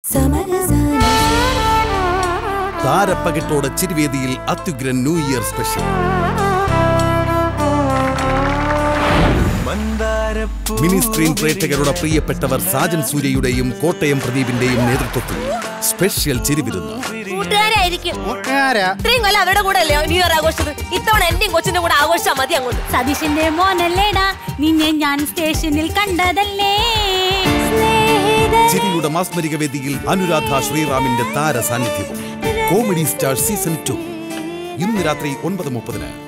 താരപ്പകിട്ടോടെ ചിരുവേദിയിൽ അത്യുഗ്രൻ new year special mini screen പ്രേക്ഷകരുടെ പ്രിയപ്പെട്ടവർ സാജൻ സൂര്യയുടെയും കോട്ടയം പ്രദീപിന്റെയും നേതൃത്വത്തിൽ സ്പെഷ്യൽ ചിരിവിരുന്ന് കൂട്ടുകാരായിരിക്കും ഇത്രയും കൊല്ലം അവരുടെ കൂടെ അല്ലേ ന്യൂ ഇയർ ആഘോഷിച്ചത് ഇത്തവണ എന്റെയും കൊച്ചിന്റെ കൂടെ ആഘോഷിച്ചാൽ മതി അങ്ങോട്ട് സതീശന്റെ മോനല്ലേടാ നിന്നെ ഞാൻ സ്റ്റേഷനിൽ കണ്ടതല്ലേ ചിരിയുടെ മാസ്മരിക വേദിയിൽ അനുരാധ ശ്രീറാമിന്റെ താര സാന്നിധ്യവും കോമഡി സ്റ്റാർ സീസൺ ടു ഇന്ന് രാത്രി ഒൻപത് മുപ്പതിന്